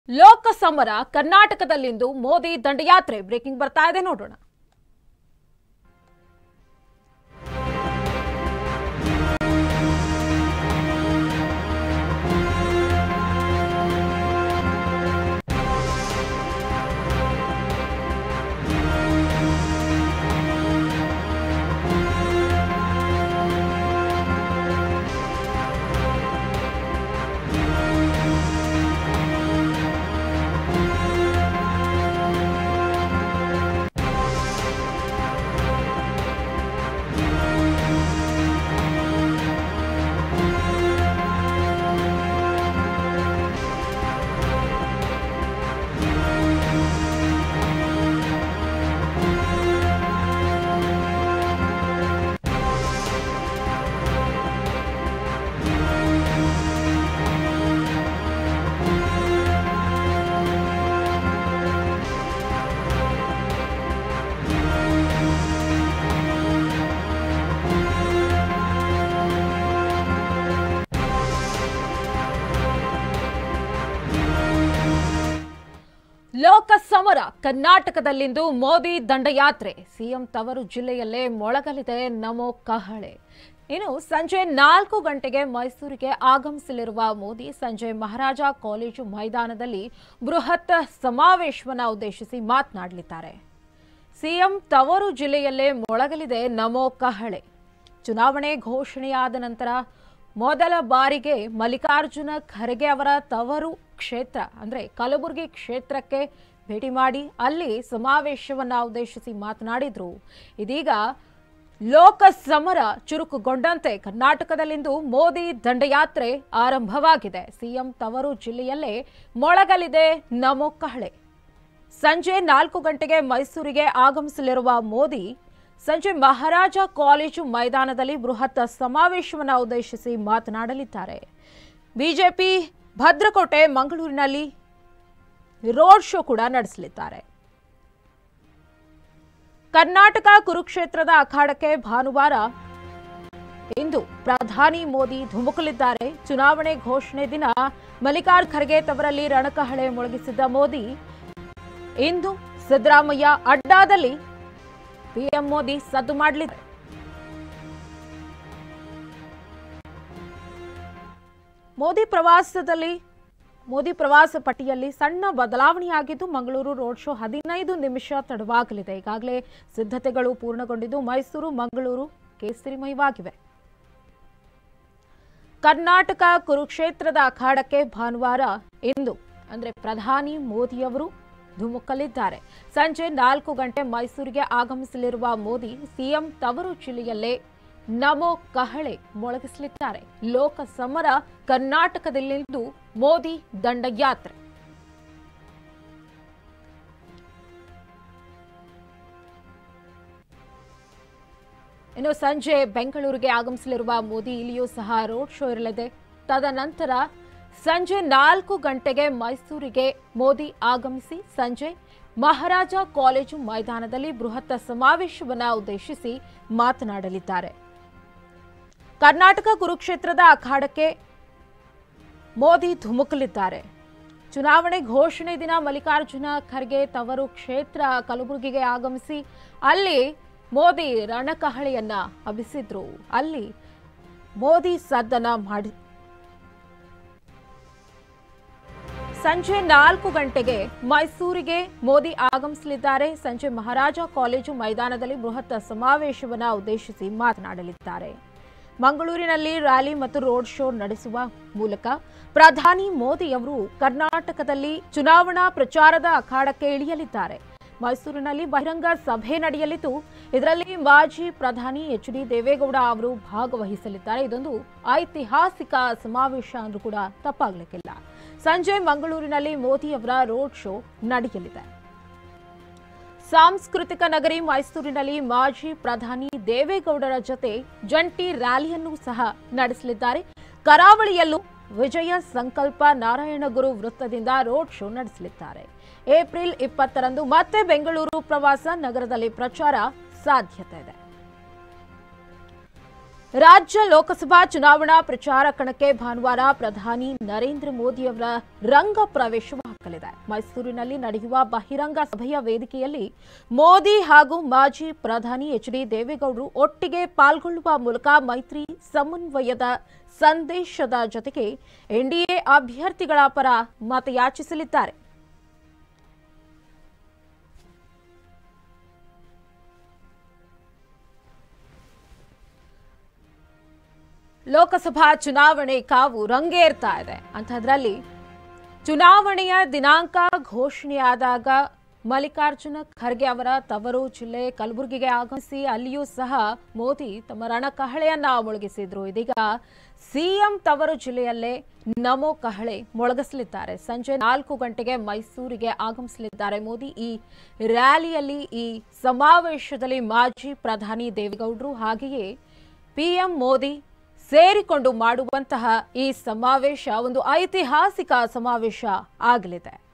ಲೋಕಸಮರ ಕರ್ನಾಟಕದಲ್ಲಿಂದು Modi ದಂಡಯಾತ್ರೆ breaking ಬರ್ತಾ ಇದೆ ನೋಡೋಣ ಲೋಕಸಮರ ಕರ್ನಾಟಕದಲ್ಲಿಂದು ಮೋದಿ ದಂಡಯಾತ್ರೆ ಸಿಎಂ ತವರು ಜಿಲ್ಲೆಯಲ್ಲೇ ಮೊಳಗಲಿದೆ ನಮೋ ಕಹಳೆ ಇನ್ನು ಸಂಜೆ ನಾಲ್ಕು ಗಂಟೆಗೆ ಮೈಸೂರಿಗೆ ಆಗಮಿಸಲಿರುವ ಮೋದಿ ಸಂಜೆ ಮಹಾರಾಜ ಕಾಲೇಜು ಮೈದಾನದಲ್ಲಿ ಬೃಹತ್ ಸಮಾವೇಶವನ್ನ ಉದ್ದೇಶಿಸಿ ಮಾತನಾಡಲಿದ್ದಾರೆ ಸಿಎಂ ತವರು ಜಿಲ್ಲೆಯಲ್ಲೇ ಮೊಳಗಲಿದೆ ನಮೋ ಕಹಳೆ ಚುನಾವಣೆ ಘೋಷಣೆಯಾದ ನಂತರ ಮೊದಲ ಬಾರಿಗೆ ಮಲ್ಲಿಕಾರ್ಜುನ ಖರ್ಗೆ ಅವರ ತವರು ಕ್ಷೇತ್ರ ಅಂದ್ರೆ ಕಲಬುರಗಿ ಕ್ಷೇತ್ರಕ್ಕೆ ಭೇಟಿ ಮಾಡಿ ಅಲ್ಲಿ ಸಮಾವೇಶವನ್ನ ಉದ್ದೇಶಿಸಿ ಮಾತನಾಡಿದ್ರು ಇದೀಗ ಲೋಕಸಮರ ಚುರುಕುಗೊಂಡಂತೆ ಕರ್ನಾಟಕದಲ್ಲಿಂದು ಮೋದಿ ದಂಡಯಾತ್ರೆ ಆರಂಭವಾಗಿದೆ ಸಿಎಂ ತವರು ಜಿಲ್ಲೆಯಲ್ಲೇ ಮೊಳಗಲಿದೆ ನಮೋ ಕಹಳೆ ಸಂಜೆ ನಾಲ್ಕು ಗಂಟೆಗೆ ಮೈಸೂರಿಗೆ ಆಗಮಿಸಲಿರುವ ಮೋದಿ ಸಂಜೆ ಮಹಾರಾಜ ಕಾಲೇಜು ಮೈದಾನದಲ್ಲಿ ಬೃಹತ್ ಸಮಾವೇಶವನ್ನು ಉದ್ದೇಶಿಸಿ ಮಾತನಾಡಲಿದ್ದಾರೆ ಬಿಜೆಪಿ ಭದ್ರಕೋಟೆ ಮಂಗಳೂರಿನಲ್ಲಿ ರೋಡ್ ಶೋ ಕೂಡ ನಡೆಸಲಿದ್ದಾರೆ ಕರ್ನಾಟಕ ಕುರುಕ್ಷೇತ್ರದ ಅಖಾಡಕ್ಕೆ ಭಾನುವಾರ ಇಂದು ಪ್ರಧಾನಿ ಮೋದಿ ಧುಮುಕಲಿದ್ದಾರೆ ಚುನಾವಣೆ ಘೋಷಣೆ ದಿನ ಮಲ್ಲಿಕಾರ್ಜುನ ಖರ್ಗೆ ತವರಲ್ಲಿ ರಣಕಹಳೆ ಮೊಳಗಿಸಿದ್ದ ಮೋದಿ ಇಂದು ಸಿದ್ದರಾಮಯ್ಯ ಅಡ್ಡಾದಲ್ಲಿ ಪಿಎಂ ಮೋದಿ ಸದ್ದು ಮಾಡಲಿದ್ದಾರೆ ಮೋದಿ ಪ್ರವಾಸದಲ್ಲಿ ಮೋದಿ ಪ್ರವಾಸ ಪಟ್ಟಿಯಲ್ಲಿ ಸಣ್ಣ ಬದಲಾವಣೆಯಾಗಿದ್ದು ಮಂಗಳೂರು ರೋಡ್ ಶೋ ಹದಿನೈದು ನಿಮಿಷ ತಡವಾಗಲಿದೆ ಈಗಾಗಲೇ ಸಿದ್ಧತೆಗಳು ಪೂರ್ಣಗೊಂಡಿದ್ದು ಮೈಸೂರು ಮಂಗಳೂರು ಕೇಸರಿಮಯವಾಗಿವೆ ಕರ್ನಾಟಕ ಕುರುಕ್ಷೇತ್ರದ ಅಖಾಡಕ್ಕೆ ಭಾನುವಾರ ಇಂದು ಅಂದ್ರೆ ಪ್ರಧಾನಿ ಮೋದಿಯವರು ಧುಮುಕಲಿದ್ದಾರೆ ಸಂಜೆ ನಾಲ್ಕು ಗಂಟೆ ಮೈಸೂರಿಗೆ ಆಗಮಿಸಲಿರುವ ಮೋದಿ ಸಿಎಂ ತವರು ಜಿಲ್ಲೆಯಲ್ಲೇ ನಮೋ ಕಹಳೆ ಮೊಳಗಿಸಲಿದ್ದಾರೆ ಲೋಕ ಸಮರ ಕರ್ನಾಟಕದಲ್ಲಿಂದು ಮೋದಿ ದಂಡಯಾತ್ರೆ ಇನ್ನು ಸಂಜೆ ಬೆಂಗಳೂರಿಗೆ ಆಗಮಿಸಲಿರುವ ಮೋದಿ ಇಲ್ಲಿಯೂ ಸಹ ರೋಡ್ ಶೋ ಇರಲಿದೆ ತದನಂತರ ಸಂಜೆ ನಾಲ್ಕು ಗಂಟೆಗೆ ಮೈಸೂರಿಗೆ ಮೋದಿ ಆಗಮಿಸಿ ಸಂಜೆ ಮಹಾರಾಜ ಕಾಲೇಜು ಮೈದಾನದಲ್ಲಿ ಬೃಹತ್ ಸಮಾವೇಶವನ್ನ ಉದ್ದೇಶಿಸಿ ಮಾತನಾಡಲಿದ್ದಾರೆ ಕರ್ನಾಟಕ ಕುರುಕ್ಷೇತ್ರದ ಅಖಾಡಕ್ಕೆ ಮೋದಿ ಧುಮುಕಲಿದ್ದಾರೆ ಚುನಾವಣೆ ಘೋಷಣೆ ದಿನ ಮಲ್ಲಿಕಾರ್ಜುನ ಖರ್ಗೆ ತವರು ಕ್ಷೇತ್ರ ಕಲಬುರಗಿಗೆ ಆಗಮಿಸಿ ಅಲ್ಲಿ ಮೋದಿ ರಣಕಹಳೆಯನ್ನ ಹಬ್ಬಿಸಿದ್ರು ಅಲ್ಲಿ ಮೋದಿ ಸದ್ದನ ಮಾಡಿ ಸಂಜೆ ನಾಲ್ಕು ಗಂಟೆಗೆ ಮೈಸೂರಿಗೆ ಮೋದಿ ಆಗಮಿಸಲಿದ್ದಾರೆ ಸಂಜೆ ಮಹಾರಾಜ ಕಾಲೇಜು ಮೈದಾನದಲ್ಲಿ ಬೃಹತ್ ಸಮಾವೇಶವನ್ನ ಉದ್ದೇಶಿಸಿ ಮಾತನಾಡಲಿದ್ದಾರೆ ಮಂಗಳೂರಿನಲ್ಲಿ ರ್ಯಾಲಿ ಮತ್ತು ರೋಡ್ ಶೋ ನಡೆಸುವ ಮೂಲಕ ಪ್ರಧಾನಿ ಮೋದಿ ಅವರು ಕರ್ನಾಟಕದಲ್ಲಿ ಚುನಾವಣಾ ಪ್ರಚಾರದ ಅಖಾಡಕ್ಕೆ ಇಳಿಯಲಿದ್ದಾರೆ ಮೈಸೂರಿನಲ್ಲಿ ಬಹಿರಂಗ ಸಭೆ ನಡೆಯಲಿದ್ದು ಇದರಲ್ಲಿ ಮಾಜಿ ಪ್ರಧಾನಿ ಎಚ್ ಡಿ ದೇವೇಗೌಡ ಅವರು ಭಾಗವಹಿಸಲಿದ್ದಾರೆ ಇದೊಂದು ಐತಿಹಾಸಿಕ ಸಮಾವೇಶ ಅಂದ್ರೂ ಕೂಡ ತಪ್ಪಾಗಲಿಕ್ಕಿಲ್ಲ ಸಂಜೆ ಮಂಗಳೂರಿನಲ್ಲಿ ಮೋದಿ ಅವರ ರೋಡ್ ಶೋ ನಡೆಯಲಿದೆ ಸಾಂಸ್ಕೃತಿಕ ನಗರಿ ಮೈಸೂರಿನಲ್ಲಿ ಮಾಜಿ ಪ್ರಧಾನಿ ದೇವೇಗೌಡರ ಜೊತೆ ಜಂಟಿ ರ್ಯಾಲಿಯನ್ನು ಸಹ ನಡೆಸಲಿದ್ದಾರೆ ಕರಾವಳಿಯಲ್ಲೂ ವಿಜಯ ಸಂಕಲ್ಪ ನಾರಾಯಣಗುರು ವೃತ್ತದಿಂದ ರೋಡ್ ಶೋ ನಡೆಸಲಿದ್ದಾರೆ ಏಪ್ರಿಲ್ ಇಪ್ಪತ್ತರಂದು ಮತ್ತೆ ಬೆಂಗಳೂರು ಪ್ರವಾಸ ನಗರದಲ್ಲಿ ಪ್ರಚಾರ ಸಾಧ್ಯತೆ ಇದೆ ರಾಜ್ಯ ಲೋಕಸಭಾ ಚುನಾವಣಾ ಪ್ರಚಾರ ಕಣಕ್ಕೆ ಭಾನುವಾರ ಪ್ರಧಾನಿ ನರೇಂದ್ರ ಮೋದಿಯವರ ರಂಗ ಪ್ರವೇಶವಾಗಲಿದೆ ಮೈಸೂರಿನಲ್ಲಿ ನಡೆಯುವ ಬಹಿರಂಗ ಸಭೆಯ ವೇದಿಕೆಯಲ್ಲಿ ಮೋದಿ ಹಾಗೂ ಮಾಜಿ ಪ್ರಧಾನಿ ಎಚ್ ಡಿ ದೇವೇಗೌಡರು ಒಟ್ಟಿಗೆ ಪಾಲ್ಗೊಳ್ಳುವ ಮೂಲಕ ಮೈತ್ರಿ ಸಮನ್ವಯದ ಸಂದೇಶದ ಜೊತೆಗೆ ಎನ್ಡಿಎ ಅಭ್ಯರ್ಥಿಗಳ ಪರ ಮತಯಾಚಿಸಲಿದ್ದಾರೆ ಲೋಕಸಭಾ ಚುನಾವಣೆ ಕಾವು ರಂಗೇರ್ತಾ ಇದೆ ಅಂಥದ್ರಲ್ಲಿ ಚುನಾವಣೆಯ ದಿನಾಂಕ ಘೋಷಣೆಯಾದಾಗ ಮಲ್ಲಿಕಾರ್ಜುನ ಖರ್ಗೆ ಅವರ ತವರು ಜಿಲ್ಲೆ ಕಲಬುರಗಿಗೆ ಆಗಮಿಸಿ ಅಲ್ಲಿಯೂ ಸಹ ಮೋದಿ ತಮ್ಮ ರಣಕಹಳೆಯನ್ನ ಮೊಳಗಿಸಿದ್ರು ಇದೀಗ ಸಿಎಂ ತವರು ಜಿಲ್ಲೆಯಲ್ಲೇ ನಮೋ ಕಹಳೆ ಮೊಳಗಿಸಲಿದ್ದಾರೆ ಸಂಜೆ ನಾಲ್ಕು ಗಂಟೆಗೆ ಮೈಸೂರಿಗೆ ಆಗಮಿಸಲಿದ್ದಾರೆ ಮೋದಿ ಈ ರ್ಯಾಲಿಯಲ್ಲಿ ಈ ಸಮಾವೇಶದಲ್ಲಿ ಮಾಜಿ ಪ್ರಧಾನಿ ದೇವೇಗೌಡರು ಹಾಗೆಯೇ ಪಿಎಂ ಮೋದಿ ಸೇರಿಕೊಂಡು ಮಾಡುವಂತಹ ಈ ಸಮಾವೇಶ ಒಂದು ಐತಿಹಾಸಿಕ ಸಮಾವೇಶ ಆಗಲಿದೆ